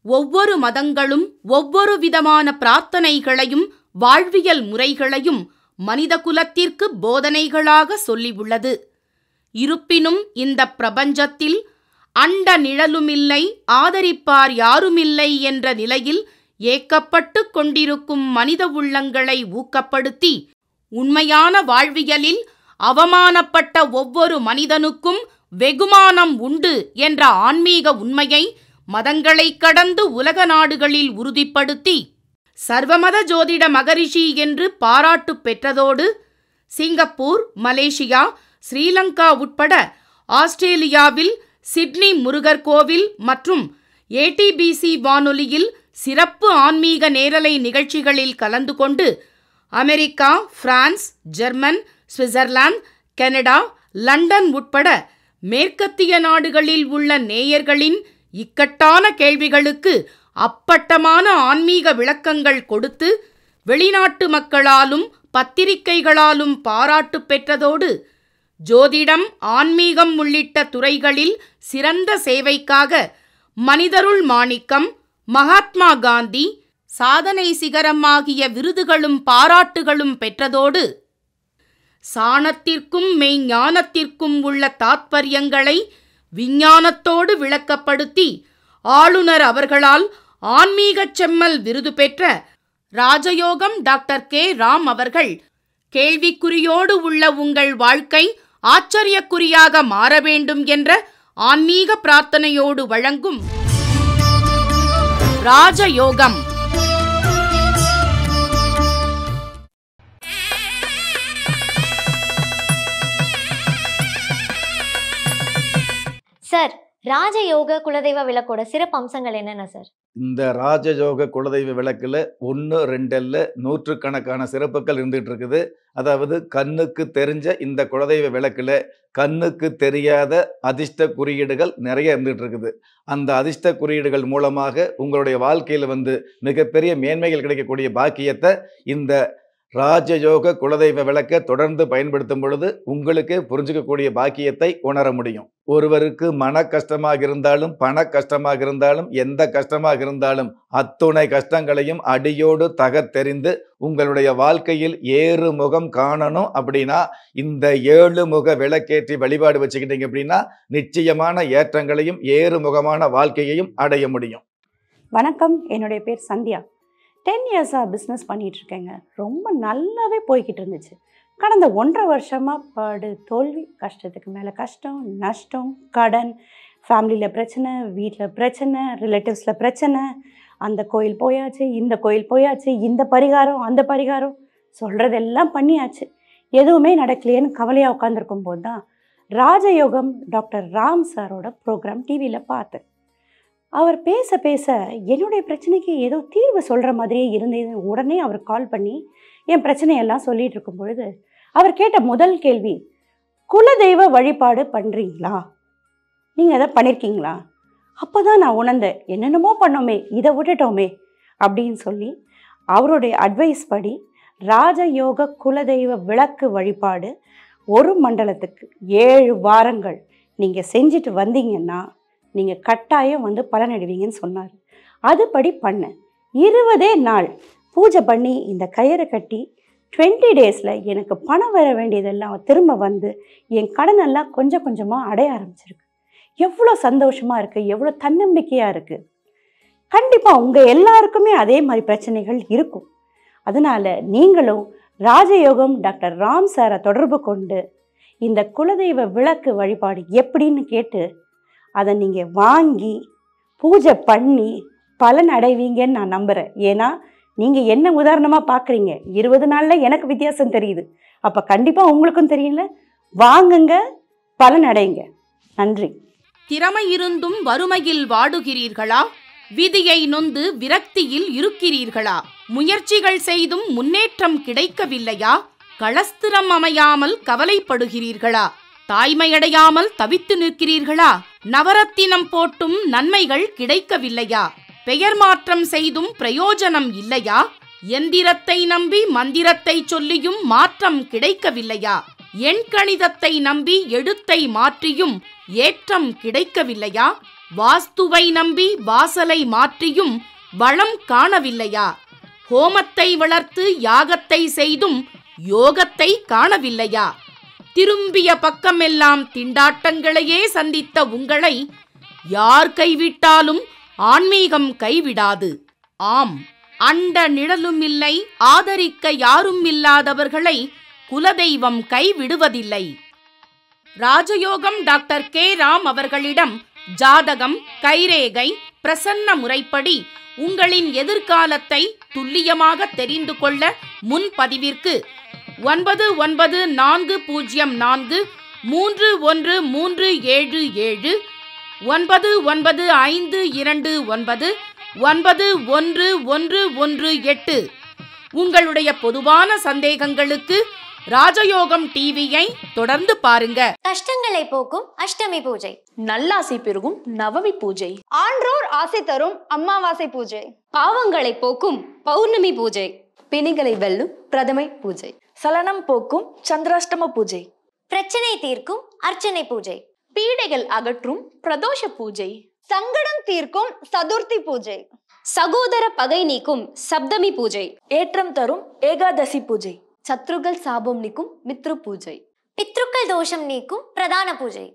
ஒவ்வொரு மதங்களும் ஒவ்வொரு விதமான பிரார்த்தனைகளையும் வாழ்வியல் முறைகளையும் மனித குலத்திற்கு போதனைகளாக சொல்லியுள்ளது இருப்பினும் இந்த பிரபஞ்சத்தில் அண்ட நிழலுமில்லை ஆதரிப்பார் யாருமில்லை என்ற நிலையில் ஏக்கப்பட்டு கொண்டிருக்கும் மனித உள்ளங்களை ஊக்கப்படுத்தி உண்மையான வாழ்வியலில் அவமானப்பட்ட ஒவ்வொரு மனிதனுக்கும் வெகுமானம் உண்டு என்ற ஆன்மீக உண்மையை மதங்களை கடந்து உலக நாடுகளில் உறுதிப்படுத்தி சர்வமத ஜோதிட மகரிஷி என்று பாராட்டு பெற்றதோடு சிங்கப்பூர் மலேசியா ஸ்ரீலங்கா உட்பட ஆஸ்திரேலியாவில் சிட்னி முருகர் கோவில் மற்றும் ஏடிபிசி வானொலியில் சிறப்பு ஆன்மீக நேரலை நிகழ்ச்சிகளில் கலந்து கொண்டு அமெரிக்கா பிரான்ஸ் ஜெர்மன் சுவிட்சர்லாந்து கனடா லண்டன் உட்பட மேற்கத்திய நாடுகளில் உள்ள நேயர்களின் இக்கட்டான கேள்விகளுக்கு அப்பட்டமான ஆன்மீக விளக்கங்கள் கொடுத்து வெளிநாட்டு மக்களாலும் பத்திரிகைகளாலும் பாராட்டு பெற்றதோடு ஜோதிடம் ஆன்மீகம் உள்ளிட்ட துறைகளில் சிறந்த சேவைக்காக மனிதருள் மாணிக்கம் மகாத்மா காந்தி சாதனை சிகரமாகிய விருதுகளும் பாராட்டுகளும் பெற்றதோடு சாணத்திற்கும் மெய்ஞானத்திற்கும் உள்ள தாத்பரியங்களை விஞ்ஞானத்தோடு விளக்கப்படுத்தி ஆளுநர் அவர்களால் ஆன்மீகச் செம்மல் விருது பெற்ற ராஜயோகம் டாக்டர் கே ராம் அவர்கள் கேள்விக்குறியோடு உள்ள உங்கள் வாழ்க்கை ஆச்சரியக்குறியாக மாற வேண்டும் என்ற ஆன்மீக பிரார்த்தனையோடு வழங்கும் ராஜயோகம் சார் ராஜயோக குலதெய்வ விளக்கோட சிறப்பு அம்சங்கள் என்னென்ன சார் இந்த ராஜயோக குலதெய்வ விளக்குல ஒன்று ரெண்டல்ல நூற்றுக்கணக்கான சிறப்புகள் இருந்துகிட்டு இருக்குது அதாவது கண்ணுக்கு தெரிஞ்ச இந்த குலதெய்வ விளக்குல கண்ணுக்கு தெரியாத அதிர்ஷ்ட குறியீடுகள் நிறைய இருந்துகிட்டு இருக்குது அந்த அதிர்ஷ்ட குறியீடுகள் மூலமாக உங்களுடைய வாழ்க்கையில் வந்து மிகப்பெரிய மேன்மைகள் கிடைக்கக்கூடிய பாக்கியத்தை இந்த ராஜயோக குலதெய்வ விளக்கை தொடர்ந்து பயன்படுத்தும் பொழுது உங்களுக்கு புரிஞ்சுக்கக்கூடிய பாக்கியத்தை உணர முடியும் ஒருவருக்கு மன கஷ்டமாக இருந்தாலும் பண கஷ்டமாக இருந்தாலும் எந்த கஷ்டமாக இருந்தாலும் அத்துணை கஷ்டங்களையும் அடியோடு தகர்த்தெறிந்து உங்களுடைய வாழ்க்கையில் ஏறு முகம் காணணும் அப்படின்னா இந்த ஏழு முக விளக்கேற்றி வழிபாடு வச்சுக்கிட்டீங்க அப்படின்னா நிச்சயமான ஏற்றங்களையும் ஏறு முகமான வாழ்க்கையையும் அடைய முடியும் வணக்கம் என்னுடைய பேர் சந்தியா டென் இயர்ஸாக பிஸ்னஸ் பண்ணிகிட்ருக்கேங்க ரொம்ப நல்லாவே போய்கிட்டு இருந்துச்சு கடந்த ஒன்றரை வருஷமாக படு தோல்வி கஷ்டத்துக்கு மேலே கஷ்டம் நஷ்டம் கடன் ஃபேமிலியில் பிரச்சனை வீட்டில் பிரச்சனை ரிலேட்டிவ்ஸில் பிரச்சனை அந்த கோயில் போயாச்சு இந்த கோயில் போயாச்சு இந்த பரிகாரம் அந்த பரிகாரம் சொல்கிறதெல்லாம் பண்ணியாச்சு எதுவுமே நடக்கலையேன்னு கவலையாக உட்காந்துருக்கும் போது தான் ராஜயோகம் டாக்டர் ராம் சாரோட ப்ரோக்ராம் டிவியில் பார்த்தேன் அவர் பேச பேச என்னுடைய பிரச்சனைக்கு ஏதோ தீர்வு சொல்கிற மாதிரியே இருந்தது உடனே அவர் கால் பண்ணி என் பிரச்சனையெல்லாம் சொல்லிட்டு இருக்கும் பொழுது அவர் கேட்ட முதல் கேள்வி குலதெய்வ வழிபாடு பண்ணுறீங்களா நீங்கள் எதை பண்ணியிருக்கீங்களா அப்போ தான் நான் உணர்ந்தேன் என்னென்னமோ பண்ணோமே இதை விட்டுட்டோமே அப்படின்னு சொல்லி அவருடைய அட்வைஸ் படி ராஜயோக குலதெய்வ விளக்கு வழிபாடு ஒரு மண்டலத்துக்கு ஏழு வாரங்கள் நீங்கள் செஞ்சுட்டு வந்தீங்கன்னா நீங்கள் கட்டாயம் வந்து பலனடைவீங்கன்னு சொன்னார் அதுபடி பண்ணேன் இருபதே நாள் பூஜை பண்ணி இந்த கயிறை கட்டி டுவெண்ட்டி டேஸில் எனக்கு பணம் வர வேண்டியதெல்லாம் திரும்ப வந்து என் கடனெல்லாம் கொஞ்சம் கொஞ்சமாக அடைய ஆரம்பிச்சிருக்கு எவ்வளோ சந்தோஷமாக இருக்குது எவ்வளோ தன்னம்பிக்கையாக இருக்குது கண்டிப்பாக உங்கள் எல்லாருக்குமே அதே மாதிரி பிரச்சனைகள் இருக்கும் அதனால் நீங்களும் ராஜயோகம் டாக்டர் ராம் சாரை தொடர்பு கொண்டு இந்த குலதெய்வ விளக்கு வழிபாடு எப்படின்னு கேட்டு அதை நீங்கள் வாங்கி பூஜை பண்ணி பலன் அடைவீங்கன்னு நான் நம்புகிறேன் ஏன்னா நீங்கள் என்ன உதாரணமாக பார்க்குறீங்க இருபது நாளில் எனக்கு வித்தியாசம் தெரியுது அப்போ கண்டிப்பாக உங்களுக்கும் தெரியல வாங்குங்க பலன் அடையுங்க நன்றி திறமை இருந்தும் வறுமையில் வாடுகிறீர்களா விதியை நொந்து விரக்தியில் இருக்கிறீர்களா முயற்சிகள் செய்தும் முன்னேற்றம் கிடைக்கவில்லையா களஸ்திரம் அமையாமல் கவலைப்படுகிறீர்களா தாய்மையடையாமல் தவித்து நிற்கிறீர்களா நவரத்தினம் போட்டும் நன்மைகள் கிடைக்கவில்லையா பெயர் மாற்றம் செய்தும் பிரயோஜனம் இல்லையா எந்திரத்தை நம்பி மந்திரத்தை சொல்லியும் மாற்றம் கிடைக்கவில்லையா எண்கணிதத்தை நம்பி எழுத்தை மாற்றியும் ஏற்றம் கிடைக்கவில்லையா வாஸ்துவை நம்பி வாசலை மாற்றியும் வளம் காணவில்லையா ஹோமத்தை வளர்த்து யாகத்தை செய்தும் யோகத்தை காணவில்லையா திரும்பிய பக்கமெல்லாம் திண்டாட்டங்களையே சந்தித்த உங்களை யார் கைவிட்டாலும் ஆன்மீகம் கைவிடாது ஆம் அண்ட நிழலும் இல்லை ஆதரிக்க யாரும் இல்லாதவர்களை குலதெய்வம் கைவிடுவதில்லை ராஜயோகம் டாக்டர் கே ராம் அவர்களிடம் ஜாதகம் கைரேகை பிரசன்ன முறைப்படி உங்களின் எதிர்காலத்தை துல்லியமாக தெரிந்து கொள்ள முன்பதிவிற்கு ஒன்பது ஒன்பது நான்கு பூஜ்ஜியம் நான்கு மூன்று ஒன்று மூன்று ஏழு ஏழு ஒன்பது ஒன்பது ஐந்து இரண்டு ஒன்பது ஒன்பது ஒன்று ஒன்று ஒன்று எட்டு உங்களுடைய பொதுவான சந்தேகங்களுக்கு ராஜயோகம் டிவியை தொடர்ந்து பாருங்க கஷ்டங்களை போக்கும் அஷ்டமி பூஜை நல்லாசை பெருகும் நவமி பூஜை ஆன்றோர் ஆசை தரும் அமாவாசை பூஜை பாவங்களை போக்கும் பௌர்ணமி பூஜை பிணிகளை வெல்லும் பிரதமை பூஜை சலனம் போக்கும் சந்திராஷ்டம பூஜை பிரச்சனை தீர்க்கும் அர்ச்சனை பூஜை பீடைகள் அகற்றும் பிரதோஷ பூஜை சங்கடம் தீர்க்கும் சதுர்த்தி பூஜை சகோதர பகை நீக்கும் சப்தமி பூஜை ஏற்றம் தரும் ஏகாதசி பூஜை சத்ருகள் சாபம் நீக்கும் மித்ரு பூஜை பித்ருக்கள் தோஷம் நீக்கும் பிரதான பூஜை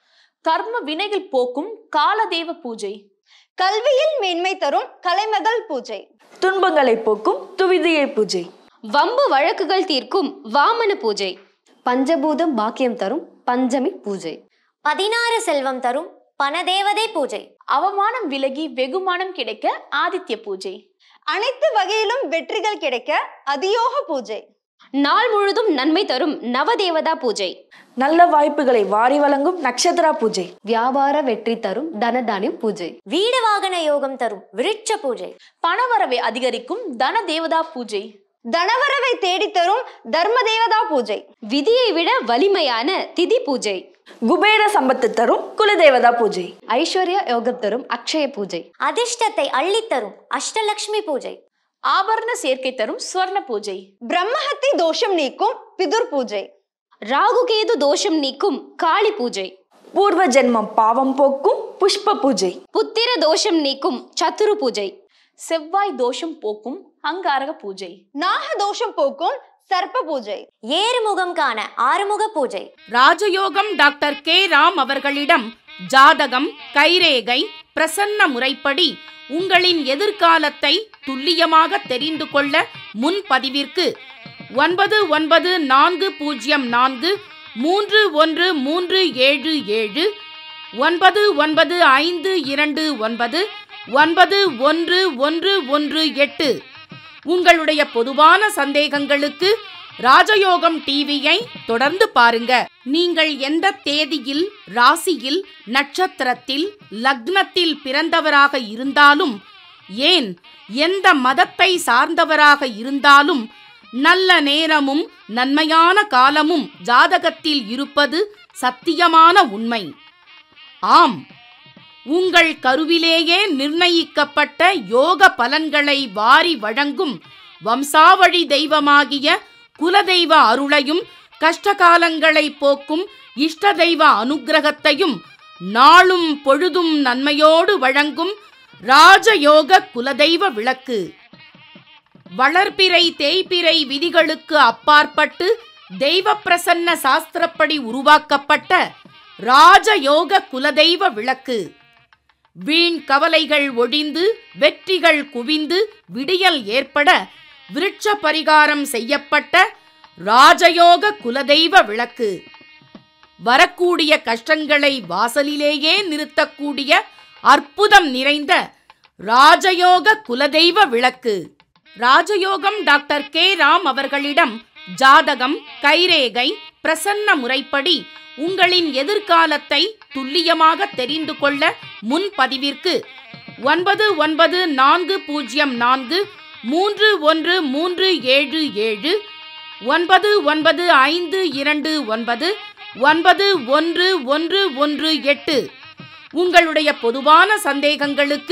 கர்ம வினைகள் போக்கும் காலதேவ பூஜை கல்வியில் மேன்மை தரும் கலைமகள் பூஜை துன்பங்களை போக்கும் துவிதியை பூஜை வம்பு வழக்குகள் தீர்க்கும் வாமன பூஜை பஞ்சபூதம் பாக்கியம் தரும் பஞ்சமி பூஜை பதினாறு செல்வம் தரும் பணதேவதை பூஜை அவமானம் விலகி வெகுமானம் கிடைக்க ஆதித்ய பூஜை அனைத்து வகையிலும் வெற்றிகள் கிடைக்க அதியோக பூஜை நாள் முழுதும் நன்மை தரும் நவதேவதா பூஜை நல்ல வாய்ப்புகளை வாரி வழங்கும் நட்சத்திரா பூஜை வியாபார வெற்றி தரும் தனதானியம் பூஜை வீடு வாகன யோகம் தரும் விருட்ச பூஜை பணவரவை அதிகரிக்கும் தன தேவதா பூஜை தனவரவை தேடித் தரும் தர்ம தேவதா பூஜை விதியை விட வலிமையான திதி பூஜை குபேர சம்பத்து தரும் குலதேவதா பூஜை ஐஸ்வர்ய யோகம் தரும் அக்ஷய பூஜை அதிர்ஷ்டத்தை அள்ளித்தரும் அஷ்டலக்ஷ்மி பூஜை ஆபரண சேர்க்கை தரும் ஸ்வர்ண பூஜை பிரம்மஹத்தி தோஷம் நீக்கும் பிதுர் பூஜை ராகுகேது தோஷம் நீக்கும் காளி பூஜை பூர்வ ஜென்மம் பாவம் போக்கும் புஷ்ப பூஜை புத்திர தோஷம் நீக்கும் சத்துரு பூஜை செவ்வாய் தோஷம் போக்கும் அங்காரக பூஜை நாக தோஷம் போக்கும் சர்ப்ப பூஜை ஏறுமுகம் காண ஆறுமுக பூஜை ராஜயோகம் டாக்டர் கே ராம் அவர்களிடம் ஜாதகம் கைரேகை பிரசன்ன முறைப்படி உங்களின் எதிர்காலத்தை துல்லியமாக தெரிந்து கொள்ள முன்பதிவிற்கு ஒன்பது ஒன்பது நான்கு பூஜ்ஜியம் நான்கு மூன்று ஒன்று மூன்று ஏழு ஏழு ஒன்பது ஒன்பது ஐந்து இரண்டு ஒன்பது ஒன்பது ஒன்று ஒன்று ஒன்று எட்டு உங்களுடைய பொதுவான சந்தேகங்களுக்கு ராஜயோகம் டிவியை தொடர்ந்து பாருங்க நீங்கள் எந்த தேதியில் ராசியில் நட்சத்திரத்தில் லக்னத்தில் பிறந்தவராக இருந்தாலும் ஏன் எந்த மதத்தை சார்ந்தவராக இருந்தாலும் நல்ல நேரமும் நன்மையான காலமும் ஜாதகத்தில் இருப்பது சத்தியமான உண்மை ஆம் உங்கள் கருவிலேயே நிர்ணயிக்கப்பட்ட யோக பலன்களை வாரி வழங்கும் வம்சாவழி தெய்வமாகிய குலதெய்வ அருளையும் கஷ்டகாலங்களை போக்கும் இஷ்ட தெய்வ அனுக்கிரகத்தையும் நாளும் பொழுதும் நன்மையோடு வழங்கும் ராஜயோக குலதெய்வ விளக்கு வளர்பிறை தேய்பிறை விதிகளுக்கு அப்பாற்பட்டு தெய்வ பிரசன்ன சாஸ்திரப்படி உருவாக்கப்பட்ட ராஜயோக குலதெய்வ விளக்கு வீண் கவலைகள் ஒழிந்து வெற்றிகள் குவிந்து விடியல் ஏற்பட விருட்ச பரிகாரம் செய்யப்பட்ட ராஜயோக குலதெய்வ விளக்கு வரக்கூடிய கஷ்டங்களை வாசலிலேயே நிறுத்தக்கூடிய அற்புதம் நிறைந்த ராஜயோக குலதெய்வ விளக்கு ராஜயோகம் டாக்டர் கே ராம் அவர்களிடம் ஜாதகம் கைரேகை பிரசன்ன முறைப்படி உங்களின் எதிர்காலத்தை துல்லியமாக தெரிந்து கொள்ள முன்பதிவிற்கு ஒன்பது ஒன்பது நான்கு பூஜ்ஜியம் நான்கு மூன்று ஒன்று மூன்று ஏழு ஏழு ஒன்பது ஒன்பது ஐந்து இரண்டு ஒன்பது ஒன்பது ஒன்று ஒன்று ஒன்று எட்டு உங்களுடைய பொதுவான சந்தேகங்களுக்கு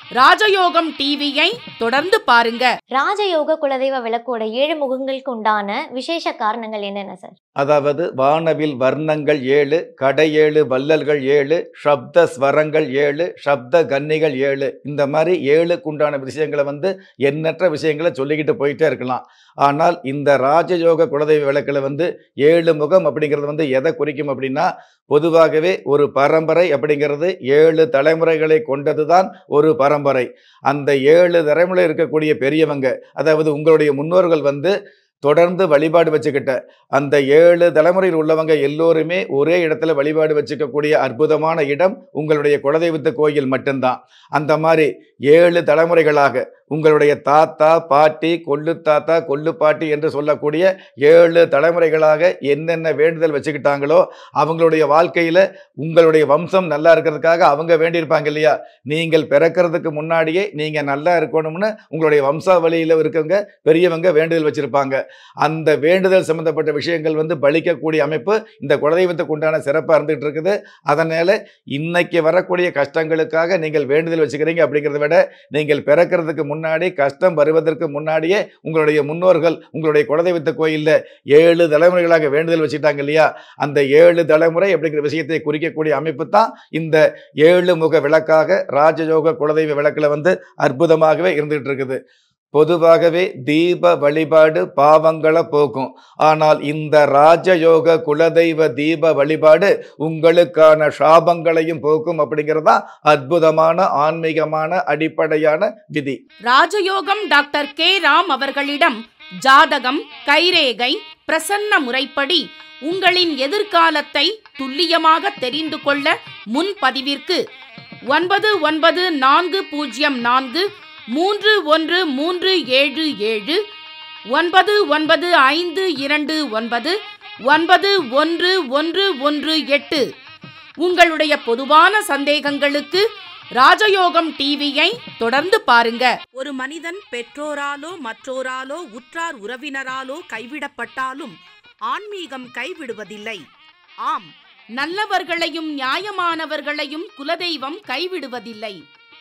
ராஜயோகம் டிவியை தொடர்ந்து பாருங்க ராஜயோக குலதெய்வ விளக்கோட ஏழு முகங்களுக்கு உண்டான விசேஷ காரணங்கள் என்னென்ன சார் அதாவது வானவில் வர்ணங்கள் ஏழு கடையேழு வள்ளல்கள் ஏழு சப்த ஸ்வரங்கள் ஏழு சப்த கன்னிகள் ஏழு இந்த மாதிரி ஏழுக்குண்டான விஷயங்களை வந்து எண்ணற்ற விஷயங்களை சொல்லிக்கிட்டு போயிட்டே இருக்கலாம் ஆனால் இந்த ராஜயோக குலதெய்வ விளக்கில் வந்து ஏழு முகம் அப்படிங்கிறது வந்து எதை குறிக்கும் அப்படின்னா பொதுவாகவே ஒரு பரம்பரை அப்படிங்கிறது ஏழு தலைமுறைகளை கொண்டதுதான் ஒரு பரம்பரை அந்த ஏழு தலைமுறை இருக்கக்கூடிய பெரியவங்க அதாவது உங்களுடைய முன்னோர்கள் வந்து தொடர்ந்து வழிபாடு வச்சுக்கிட்ட அந்த ஏழு தலைமுறையில் உள்ளவங்க எல்லோருமே ஒரே இடத்துல வழிபாடு வச்சுக்கக்கூடிய அற்புதமான இடம் உங்களுடைய குலதெய்வத்து கோயில் மட்டும்தான் அந்த மாதிரி ஏழு தலைமுறைகளாக உங்களுடைய தாத்தா பாட்டி கொள்ளு தாத்தா கொள்ளு பாட்டி என்று சொல்லக்கூடிய ஏழு தலைமுறைகளாக என்னென்ன வேண்டுதல் வச்சுக்கிட்டாங்களோ அவங்களுடைய வாழ்க்கையில் உங்களுடைய வம்சம் நல்லா இருக்கிறதுக்காக அவங்க வேண்டியிருப்பாங்க இல்லையா நீங்கள் பிறக்கிறதுக்கு முன்னாடியே நீங்கள் நல்லா இருக்கணும்னு உங்களுடைய வம்சாவளியில் இருக்கவங்க பெரியவங்க வேண்டுதல் வச்சுருப்பாங்க அந்த வேண்டுதல் சம்மந்தப்பட்ட விஷயங்கள் வந்து பலிக்கக்கூடிய அமைப்பு இந்த குலதெய்வத்துக்கு உண்டான சிறப்பாக இருந்துகிட்டு இருக்குது அதனால் இன்னைக்கு வரக்கூடிய கஷ்டங்களுக்காக நீங்கள் வேண்டுதல் வச்சுக்கிறீங்க அப்படிங்கிறத விட நீங்கள் பிறக்கிறதுக்கு முன்னாடி கஷ்டம் வருவதற்கு முன்னாடியே உங்களுடைய முன்னோர்கள் உங்களுடைய குலதெய்வத்த கோயிலில் ஏழு தலைமுறைகளாக வேண்டுதல் வச்சுட்டாங்க இல்லையா அந்த ஏழு தலைமுறை அப்படிங்கிற விஷயத்தை குறிக்கக்கூடிய அமைப்பு தான் இந்த ஏழு முக விளக்காக ராஜயோக குலதெய்வ விளக்கில் வந்து அற்புதமாகவே இருந்துகிட்டு இருக்குது பொதுவாகவே தீப வழிபாடு பாவங்களை போக்கும் ஆனால் இந்த ராஜயோக குலதெய்வ தீப வழிபாடு உங்களுக்கான சாபங்களையும் போக்கும் அப்படிங்கிறதா அற்புதமான ஆன்மீகமான அடிப்படையான விதி ராஜயோகம் டாக்டர் கே ராம் அவர்களிடம் ஜாதகம் கைரேகை பிரசன்ன முறைப்படி உங்களின் எதிர்காலத்தை துல்லியமாக தெரிந்து கொள்ள முன்பதிவிற்கு ஒன்பது ஒன்பது நான்கு பூஜ்ஜியம் நான்கு மூன்று ஒன்று மூன்று ஏழு ஏழு ஒன்பது ஒன்பது ஐந்து இரண்டு ஒன்பது ஒன்பது ஒன்று ஒன்று ஒன்று எட்டு உங்களுடைய பொதுவான சந்தேகங்களுக்கு ராஜயோகம் டிவியை தொடர்ந்து பாருங்க ஒரு மனிதன் பெற்றோராலோ மற்றோராலோ உற்றார் உறவினராலோ கைவிடப்பட்டாலும் ஆன்மீகம் கைவிடுவதில்லை ஆம் நல்லவர்களையும் நியாயமானவர்களையும் குலதெய்வம் கைவிடுவதில்லை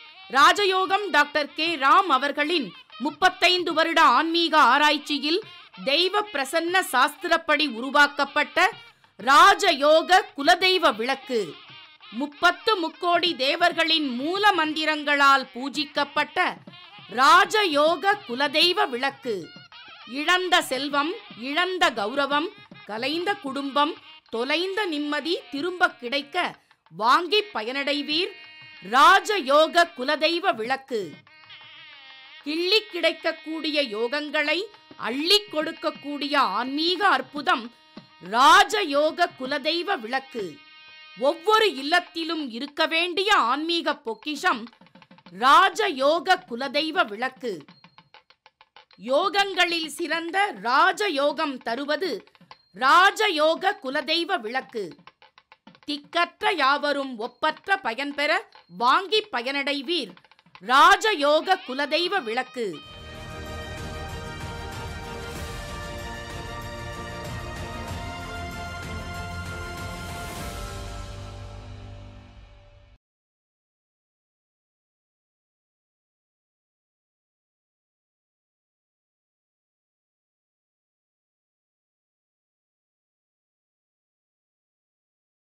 ராஜயோகம் டாக்டர் கே ராம் அவர்களின் முப்பத்தைந்து வருட ஆன்மீக ஆராய்ச்சியில் தெய்வ பிரசன்ன சாஸ்திரப்படி உருவாக்கப்பட்ட ராஜயோக குலதெய்வ விளக்கு முப்பத்து முக்கோடி தேவர்களின் மூல மந்திரங்களால் பூஜிக்கப்பட்ட ராஜயோக குலதெய்வ விளக்கு இழந்த செல்வம் இழந்த கௌரவம் கலைந்த குடும்பம் தொலைந்த நிம்மதி திரும்ப கிடைக்க வாங்கி பயனடைவீர் ராஜயோக குலதெய்வ விளக்கு கிள்ளி கிடைக்கக்கூடிய யோகங்களை அள்ளி கொடுக்கக்கூடிய ஆன்மீக அற்புதம் ராஜயோக குலதெய்வ விளக்கு ஒவ்வொரு இல்லத்திலும் இருக்க வேண்டிய ஆன்மீக பொக்கிஷம் ராஜயோக குலதெய்வ விளக்கு யோகங்களில் சிறந்த ராஜயோகம் தருவது ராஜயோக குலதெய்வ விளக்கு திக்கற்ற யாவரும் ஒப்பற்ற பயன்பெற வாங்கி பயனடைவீர் ராஜயோக குலதெய்வ விளக்கு